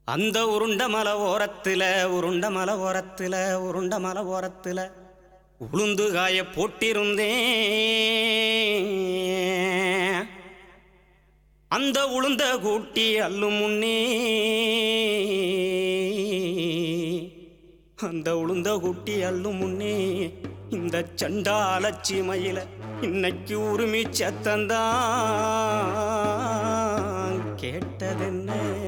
அந்த உருண்ட மலை ஓரத்துல உருண்ட மலை ஓரத்துல உருண்ட மலை ஓரத்துல உளுந்து காய போட்டிருந்தேன் அந்த உளுந்த கூட்டி அள்ளும் முன்னே அந்த உளுந்த கூட்டி அள்ளும் முன்னே இந்த சண்டாலச்சி மயில இன்னைக்கு உரிமை சத்தந்தான் கேட்டதென்ன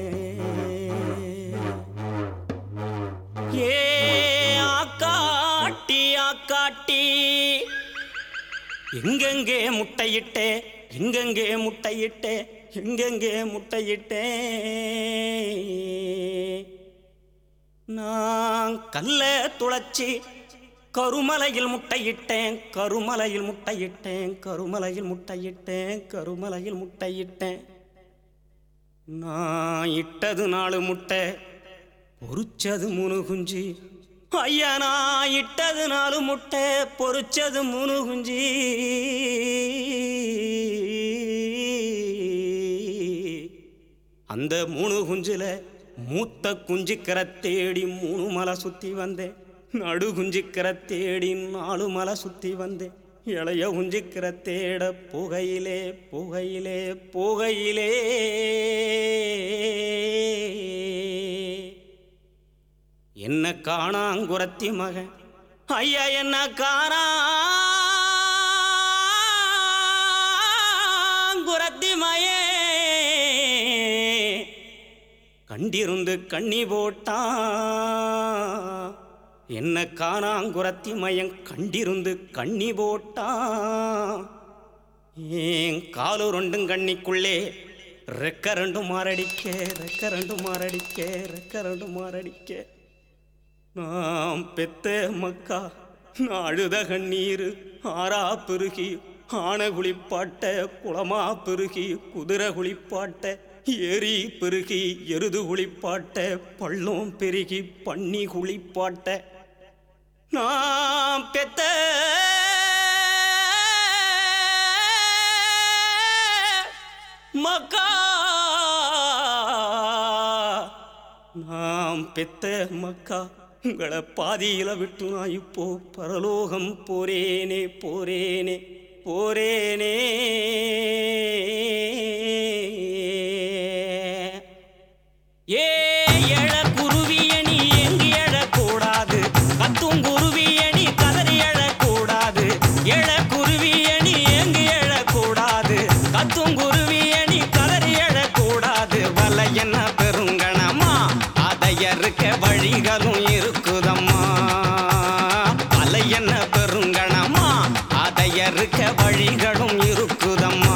ஏ ஆக்காட்டி ஆக்காட்டி எங்கெங்கே முட்டையிட்டே எங்கெங்கே முட்டையிட்டே எங்கெங்கே முட்டையிட்டே நான் கல்ல துளைச்சி கருமலையில் முட்டையிட்டேன் கருமலையில் முட்டையிட்டேன் கருமலையில் முட்டையிட்டேன் கருமலையில் முட்டையிட்டேன் நான் இட்டது நாலு முட்டை பொறிச்சது மூணு குஞ்சு ஐயா நான் இட்டது நாலு முட்டை பொறிச்சது மூணு குஞ்சு அந்த மூணு குஞ்சுல மூத்த குஞ்சுக்கிற தேடி மூணு மலை சுத்தி வந்தேன் நடு குஞ்சுக்கிற தேடி நாலு மலை சுத்தி வந்தேன் இளைய குஞ்சுக்கிற தேட புகையிலே புகையிலே புகையிலே என்ன காணாங்குரத்தி மகன் ஐயா என்ன காணாங்குரத்தி மயே கண்டிருந்து கண்ணி போட்டான் என்ன காணாங்குரத்தி மயன் கண்டிருந்து கண்ணி போட்டான் ஏன் காலு ரெண்டும் கண்ணிக்குள்ளே ரெக்க ரெண்டும் மாரடிக்க ரெக்க ரெண்டும் மாரடிக்க ரெக்க ரெண்டும் மாரடிக்க நாம் பெத்த மக்கா நான் அழுத கண்ணீர் ஆறா பெருகி ஆன குளிப்பாட்ட குளமா பெருகி குதிரை குளிப்பாட்ட ஏரி பெருகி எருது குளிப்பாட்ட பள்ளம் பெருகி பன்னி குளிப்பாட்ட நாம் பெத்த மக்கா நாம் பெத்த மக்கா உங்களை பாதியில விட்டு நான் இப்போ பரலோகம் போரேனே போரேனே போரேனே ஏ எழ குருவியணி எங்கு எழக்கூடாது கத்தும் குருவியணி கதறி எழக்கூடாது எழ குருவியணி எங்கு எழக்கூடாது கத்தும் குருவியணி கதறி எழக்கூடாது வலை என்ன பெருங்கணமா அதை அறுக்க வழிகளும் இருக்குதம்மா வலை என்ன பெருங்கணமா அதை அறுக்க வழிகளும் இருக்குதம்மா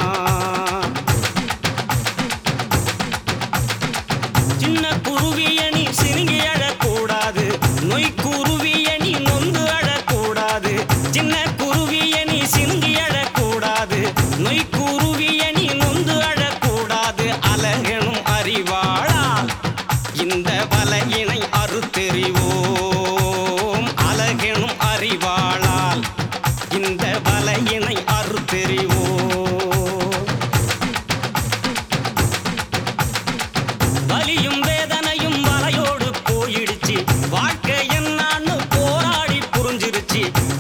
சின்ன குருவியணி சினுங்கி அழக்கூடாது நொய் குருவியணி நொந்து அழக்கூடாது சின்ன குருவியணி சினுங்கி அழக்கூடாது நொய் குருவியணி நொந்து அழக்கூடாது அழகெனும் அறிவாளால் இந்த வலையினை அறுத்தெறிவோம் அழகெனும் அறிவாளால் இந்த வலையினை அறுத்தெறிவோம் வலியும் வேதனையும் வலையோடு போயிடுச்சு வாழ்க்கை என்னான்னு போராடி புரிஞ்சிருச்சு